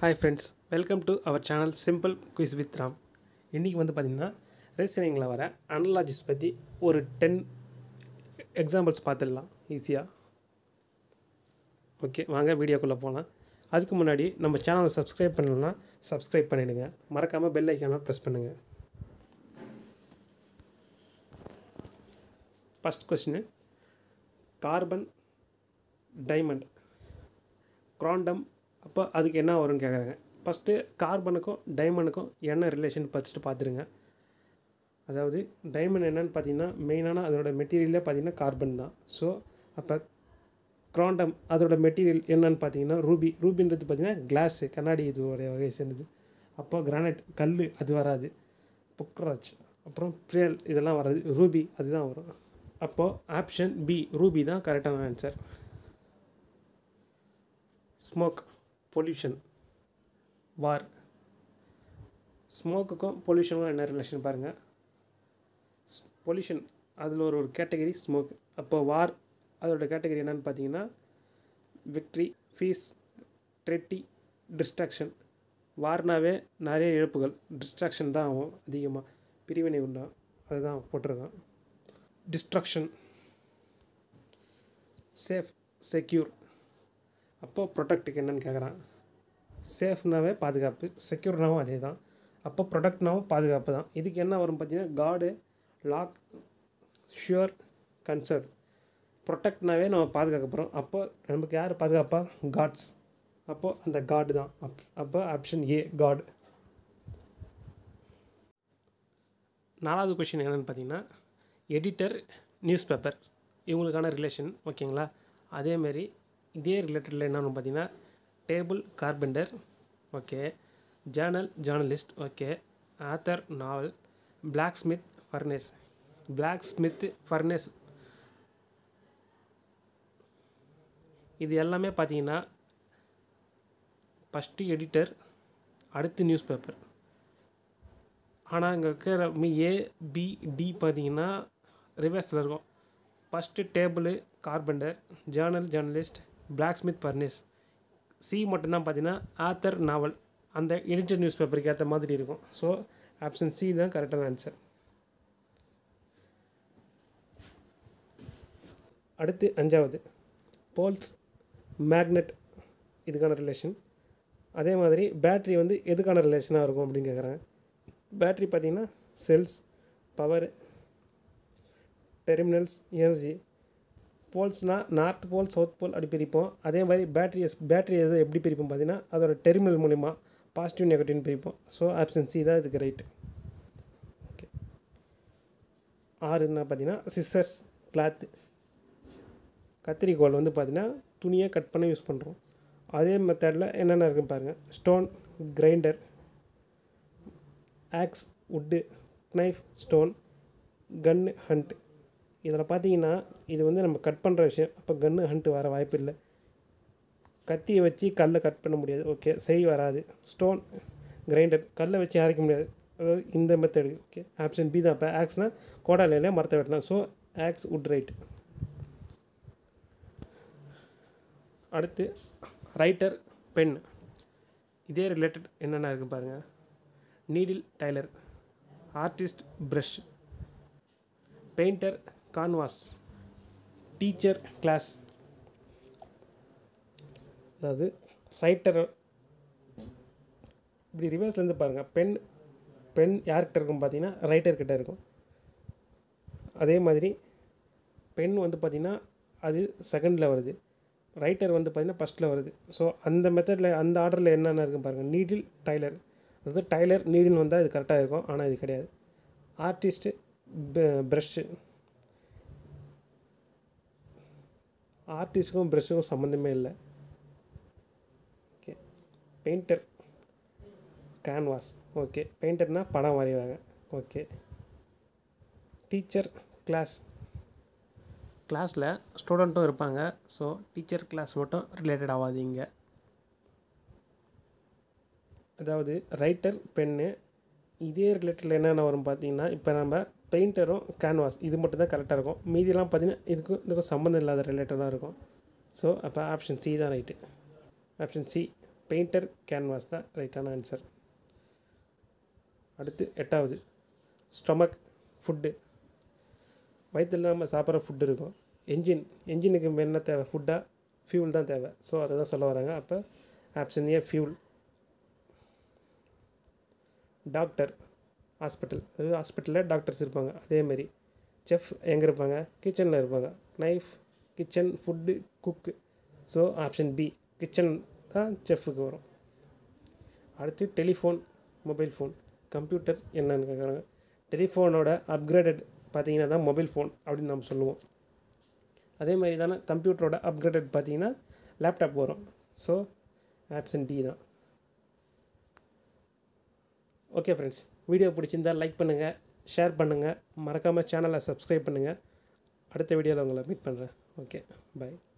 hi friends welcome to our channel simple quiz with Ram இன்றைக்கி வந்து பார்த்திங்கன்னா ரீசனிங்கில் வர அனலாஜிஸ் பற்றி ஒரு டென் எக்ஸாம்பிள்ஸ் பார்த்துடலாம் ஈஸியாக ஓகே வாங்க வீடியோக்குள்ளே போகலாம் அதுக்கு முன்னாடி நம்ம சேனலை சப்ஸ்கிரைப் பண்ணலன்னா சப்ஸ்கிரைப் பண்ணிவிடுங்க மறக்காமல் பெல் ஐக்கானை ப்ரெஸ் பண்ணுங்கள் first question carbon diamond corundum அப்போ அதுக்கு என்ன வரும்னு கேட்குறாங்க ஃபஸ்ட்டு கார்பனுக்கும் டைமண்டுக்கும் என்ன ரிலேஷன் ஃபஸ்ட்டு பார்த்துருங்க அதாவது டைமண்ட் என்னன்னு பார்த்தீங்கன்னா மெயினான அதோட மெட்டீரியலே பார்த்தீங்கன்னா கார்பன் தான் ஸோ அப்போ குராண்டம் அதோட மெட்டீரியல் என்னன்னு பார்த்தீங்கன்னா ரூபி ரூபின்றது பார்த்தீங்கன்னா கிளாஸு கண்ணாடி இதோடைய வகையை சேர்ந்தது அப்போ கிரானைட் கல் அது வராது புக்ராஜ் அப்புறம் ப்ரியல் இதெல்லாம் வராது ரூபி அதுதான் வரும் அப்போது ஆப்ஷன் பி ரூபி தான் கரெக்டான ஆன்சர் ஸ்மோக் பொல்யூஷன் வார் ஸ்மோக்குக்கும் பொல்யூஷனுக்கும் என்ன ரிலேஷன் பாருங்கள் பொல்யூஷன் அதில் ஒரு ஒரு கேட்டகரி ஸ்மோக் அப்போ வார் அதோட கேட்டகரி என்னன்னு பார்த்தீங்கன்னா விக்ட்ரி ஃபீஸ் ட்ரெட்டி டிஸ்ட்ராக்ஷன் வார்னாவே நிறைய இழப்புகள் டிஸ்ட்ராக்ஷன் தான் ஆகும் அதிகமாக பிரிவினை உண்டா அதுதான் போட்டிருக்கான் டிஸ்ட்ரக்ஷன் சேஃப் செக்யூர் அப்போ ப்ரொடக்ட்டுக்கு என்னென்னு கேட்குறான் சேஃப்னாவே பாதுகாப்பு செக்யூர்னாவும் அதே தான் அப்போ ப்ரொடக்ட்னாவும் பாதுகாப்பு தான் இதுக்கு என்ன வரும் பார்த்தீங்கன்னா காடு லாக் ஷுர் கன்சர்ட் ப்ரொடெக்ட்னாவே நம்ம பாதுகாக்க போகிறோம் அப்போ நமக்கு யார் பாதுகாப்பா காட்ஸ் அப்போது அந்த காடு தான் அப் அப்போ ஆப்ஷன் ஏ காட் நாலாவது கொஷின் என்னென்னு பார்த்தீங்கன்னா எடிட்டர் நியூஸ் பேப்பர் இவங்களுக்கான ரிலேஷன் ஓகேங்களா அதேமாரி இதே ரிலேட்டடில் என்னென்னு பார்த்தீங்கன்னா table carpenter okay journal journalist okay author novel blacksmith furnace blacksmith furnace இது எல்லாமே பார்த்தீங்கன்னா ஃபஸ்ட்டு எடிட்டர் அடுத்து நியூஸ் பேப்பர் ஆனால் இங்கே இருக்கிற ஏ பி டி பார்த்தீங்கன்னா ரிவர்ஸில் இருக்கும் first table carpenter journal journalist blacksmith furnace C மட்டும்தான் பார்த்தீங்கன்னா ஆத்தர் நாவல் அந்த எடிட்டர் நியூஸ் பேப்பருக்கு ஏற்ற மாதிரி இருக்கும் ஸோ ஆப்ஷன் சி தான் கரெக்டான ஆன்சர் அடுத்து அஞ்சாவது போல்ஸ் மேக்னெட் இதுக்கான ரிலேஷன் அதே மாதிரி பேட்ரி வந்து எதுக்கான ரிலேஷனாக இருக்கும் அப்படின்னு கேட்குறாங்க பேட்ரி பார்த்திங்கன்னா செல்ஸ் பவர் டெர்மினல்ஸ் எனர்ஜி போல்ஸ்னால் நார்த் போல் சவுத் போல் அப்படி பிரிப்போம் அதே மாதிரி பேட்ரி பேட்ரி எது எப்படி பிரிப்போம் பார்த்தீங்கன்னா அதோட டெர்மினல் மூலிமா பாசிட்டிவ் நெகட்டிவ்னு பிரிப்போம் ஸோ ஆப்ஷன் சி தான் இதுக்கு ரைட்டு ஓகே ஆறு என்ன பார்த்தீங்கன்னா சிசர்ஸ் கிளாத்து கத்திரிக்கோல் வந்து பார்த்திங்கன்னா துணியை கட் பண்ண யூஸ் பண்ணுறோம் அதே மெத்தடில் என்னென்ன இருக்குன்னு பாருங்கள் stone grinder axe wood knife stone gun hunt இதில் பார்த்தீங்கன்னா இது வந்து நம்ம கட் பண்ணுற விஷயம் அப்போ கன்று ஹண்ட்டு வர வாய்ப்பு இல்லை கத்தியை வச்சு கல்லை கட் பண்ண முடியாது ஓகே செய் வராது ஸ்டோன் கிரைண்டர் கல்லை வச்சு அரைக்க முடியாது அதாவது இந்த மெத்தடு ஓகே ஆப்ஷன் பி தான் இப்போ ஆக்ஸ்னால் கோடாலையில் மரத்தை வெட்டலாம் ஸோ ஆக்ஸ் உட் ரைட் அடுத்து ரைட்டர் பென் இதே ரிலேட்டட் என்னென்ன இருக்குது பாருங்கள் needle tailor artist brush painter canvas teacher class அதாவது ரைட்டர் இப்படி ரிவர்ஸ்லேருந்து பாருங்கள் பென் பென் யார்கிட்ட இருக்கும் பார்த்தீங்கன்னா ரைட்டர்கிட்ட இருக்கும் அதே மாதிரி பென் வந்து பார்த்திங்கன்னா அது செகண்டில் வருது ரைட்டர் வந்து பார்த்திங்கன்னா ஃபஸ்ட்டில் வருது ஸோ அந்த மெத்தடில் அந்த ஆர்டரில் என்னென்ன இருக்குது பாருங்கள் நீடில் டைலர் அதாவது டைலர் நீடில் வந்தால் இது கரெக்டாக இருக்கும் ஆனால் இது கிடையாது ஆர்டிஸ்ட்டு ப்ரஷ்ஷு ஆர்டிஸ்ட்டுக்கும் ப்ரஷ்ஷுக்கும் சம்மந்தமே இல்லை ஓகே பெயிண்டர் கேன்வாஸ் ஓகே பெயிண்டர்னால் படம் வரைவாங்க ஓகே டீச்சர் கிளாஸ் கிளாஸில் ஸ்டூடெண்ட்டும் இருப்பாங்க ஸோ டீச்சர் கிளாஸ் மட்டும் ரிலேட்டட் ஆகாதீங்க அதாவது ரைட்டர் பென்னு இதே ரிலேட்டடில் என்னென்ன வரும் பார்த்தீங்கன்னா இப்போ நம்ம பெயிண்டரும் கேன்வாஸ் இது மட்டும் தான் கரெக்டாக இருக்கும் மீதியெல்லாம் பார்த்தீங்கன்னா இதுக்கும் இதுக்கும் சம்மந்தம் இல்லாத ரிலேட்டடாக இருக்கும் ஸோ அப்போ ஆப்ஷன் சி தான் right option C painter canvas தான் ரைட்டான ஆன்சர் அடுத்து எட்டாவது ஸ்டொமக் ஃபுட்டு வயிற்றில் நம்ம சாப்பிட்ற ஃபுட்டு இருக்கும் என்ஜின் என்ஜினுக்கு என்ன தேவை ஃபுட்டாக ஃபியூல் தான் தேவை ஸோ அதை தான் சொல்ல வராங்க அப்போ option A fuel doctor hospital அதாவது ஹாஸ்பிட்டலில் டாக்டர்ஸ் இருப்பாங்க அதேமாரி செஃப் எங்கே இருப்பாங்க கிச்சனில் இருப்பாங்க knife kitchen food cook so option B kitchen தான் செஃப்புக்கு வரும் அடுத்து டெலிஃபோன் மொபைல் ஃபோன் கம்ப்யூட்டர் என்னன்னு கேட்குறாங்க டெலிஃபோனோட அப்கிரேடட் பார்த்தீங்கன்னா தான் மொபைல் ஃபோன் அப்படின்னு நம்ம சொல்லுவோம் அதே மாதிரி தானே கம்ப்யூட்டரோட அப்கிரேடட் பார்த்தீங்கன்னா லேப்டாப் வரும் ஸோ ஆப்ஷன் டி தான் ஓகே ஃப்ரெண்ட்ஸ் வீடியோ பிடிச்சிருந்தால் லைக் பண்ணுங்கள் ஷேர் பண்ணுங்கள் மறக்காமல் சேனலை சப்ஸ்கிரைப் பண்ணுங்கள் அடுத்த வீடியோவில் உங்களை மீட் பண்ணுறேன் ஓகே பாய்